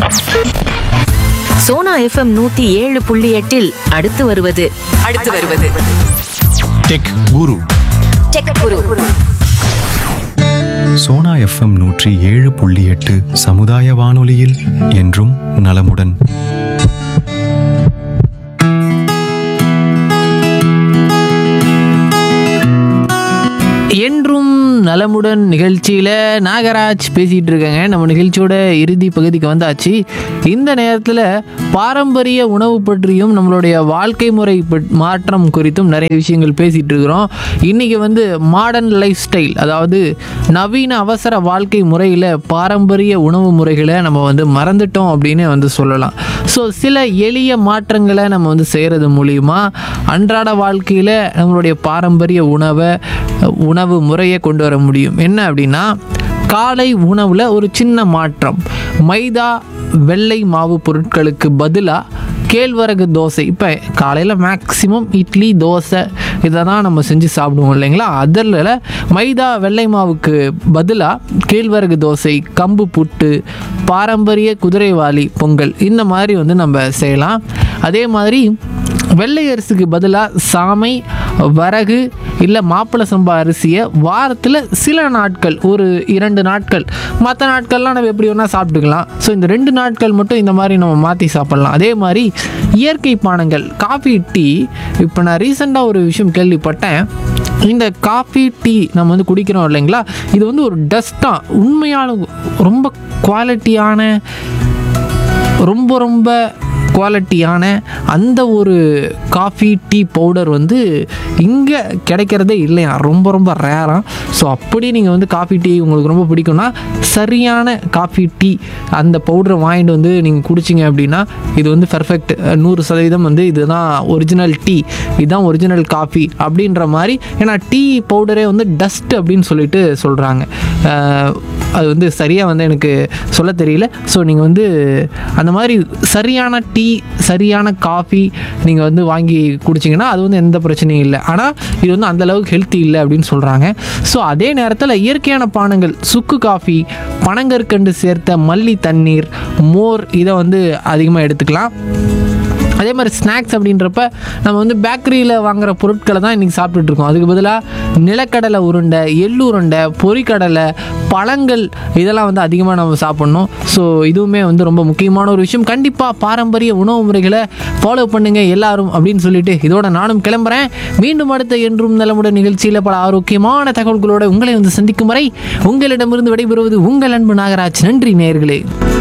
Sona FM நூத்தி ஏழு புள்ளி எட்டில் அடுத்து வருவது அடுத்து வருவது tech guru tech guru Sona FM நூற்றி ஏழு புள்ளி எட்டு சமுதாய வானொலியில் என்றும் நலமுடன் என்றும் நலமுடன் நிகழ்ச்சியில் நாகராஜ் பேசிகிட்டு இருக்கேங்க நம்ம நிகழ்ச்சியோட இறுதி பகுதிக்கு வந்தாச்சு இந்த நேரத்தில் பாரம்பரிய உணவு பற்றியும் நம்மளுடைய வாழ்க்கை முறை பட்- மாற்றம் குறித்தும் நிறைய விஷயங்கள் பேசிகிட்டு இருக்கிறோம் இன்றைக்கி வந்து மாடர்ன் லைஃப் ஸ்டைல் அதாவது நவீன அவசர வாழ்க்கை முறையில் பாரம்பரிய உணவு முறைகளை நம்ம வந்து மறந்துட்டோம் அப்படின்னு வந்து சொல்லலாம் ஸோ சில எளிய மாற்றங்களை நம்ம வந்து செய்கிறது மூலிமா அன்றாட வாழ்க்கையில் நம்மளுடைய பாரம்பரிய உணவை உணவு முறையை கொண்டு வர முடியும் என்ன அப்படின்னா காலை உணவில் ஒரு சின்ன மாற்றம் மைதா வெள்ளை மாவு பொருட்களுக்கு பதிலாக கேழ்வரகு தோசை இப்போ காலையில் மேக்ஸிமம் இட்லி தோசை இதை தான் நம்ம செஞ்சு சாப்பிடுவோம் இல்லைங்களா அதில் மைதா வெள்ளை மாவுக்கு பதிலாக கேழ்வரகு தோசை கம்பு புட்டு பாரம்பரிய குதிரைவாலி பொங்கல் இந்த மாதிரி வந்து நம்ம செய்யலாம் அதே மாதிரி வெள்ளை அரிசிக்கு பதிலாக சாமை வரகு இல்லை மாப்பிள்ளை சம்பா அரிசியை வாரத்தில் சில நாட்கள் ஒரு இரண்டு நாட்கள் மற்ற நாட்கள்லாம் நம்ம எப்படி வேணால் சாப்பிட்டுக்கலாம் ஸோ இந்த ரெண்டு நாட்கள் மட்டும் இந்த மாதிரி நம்ம மாற்றி சாப்பிட்லாம் அதே மாதிரி இயற்கை பானங்கள் காஃபி டீ இப்போ நான் ரீசெண்டாக ஒரு விஷயம் கேள்விப்பட்டேன் இந்த காஃபி டீ நம்ம வந்து குடிக்கிறோம் இல்லைங்களா இது வந்து ஒரு டஸ்ட்டாக உண்மையான ரொம்ப குவாலிட்டியான ரொம்ப ரொம்ப குவாலிட்டியான அந்த ஒரு காஃபி டீ பவுடர் வந்து இங்கே கிடைக்கிறதே இல்லையா ரொம்ப ரொம்ப ரேராக ஸோ அப்படி நீங்கள் வந்து காஃபி டீ உங்களுக்கு ரொம்ப பிடிக்கும்னா சரியான காஃபி டீ அந்த பவுடரை வாங்கிட்டு வந்து நீங்கள் குடிச்சிங்க அப்படின்னா இது வந்து பெர்ஃபெக்ட் நூறு சதவீதம் வந்து இதுதான் ஒரிஜினல் டீ இதுதான் ஒரிஜினல் காஃபி அப்படின்ற மாதிரி ஏன்னா டீ பவுடரே வந்து டஸ்ட் அப்படின்னு சொல்லிட்டு சொல்கிறாங்க அது வந்து சரியாக வந்து எனக்கு சொல்ல தெரியல ஸோ நீங்கள் வந்து அந்த மாதிரி சரியான டீ சரியான காஃபி நீங்கள் வந்து வாங்கி குடிச்சிங்கன்னா அது வந்து எந்த பிரச்சனையும் இல்லை ஆனால் இது வந்து அந்த அளவுக்கு ஹெல்த்தி இல்லை அப்படின்னு சொல்கிறாங்க ஸோ அதே நேரத்தில் இயற்கையான பானங்கள் சுக்கு காஃபி பனங்கற்கண்டு சேர்த்த மல்லி தண்ணீர் மோர் இதை வந்து அதிகமாக எடுத்துக்கலாம் அதே மாதிரி ஸ்நாக்ஸ் அப்படின்றப்ப நம்ம வந்து பேக்கரியில் வாங்குற பொருட்களை தான் இன்றைக்கி சாப்பிட்டுட்டு இருக்கோம் அதுக்கு பதிலாக நிலக்கடலை உருண்டை எள்ளு உருண்டை பொரிக்கடலை பழங்கள் இதெல்லாம் வந்து அதிகமாக நம்ம சாப்பிட்ணும் ஸோ இதுவுமே வந்து ரொம்ப முக்கியமான ஒரு விஷயம் கண்டிப்பாக பாரம்பரிய உணவு முறைகளை ஃபாலோ பண்ணுங்க எல்லாரும் அப்படின்னு சொல்லிட்டு இதோட நானும் கிளம்புறேன் மீண்டும் அடுத்த என்றும் நலமுடன் நிகழ்ச்சியில் பல ஆரோக்கியமான தகவல்களோட உங்களை வந்து சந்திக்கும் வரை உங்களிடமிருந்து விடைபெறுவது உங்கள் அன்பு நாகராஜ் நன்றி நேயர்களே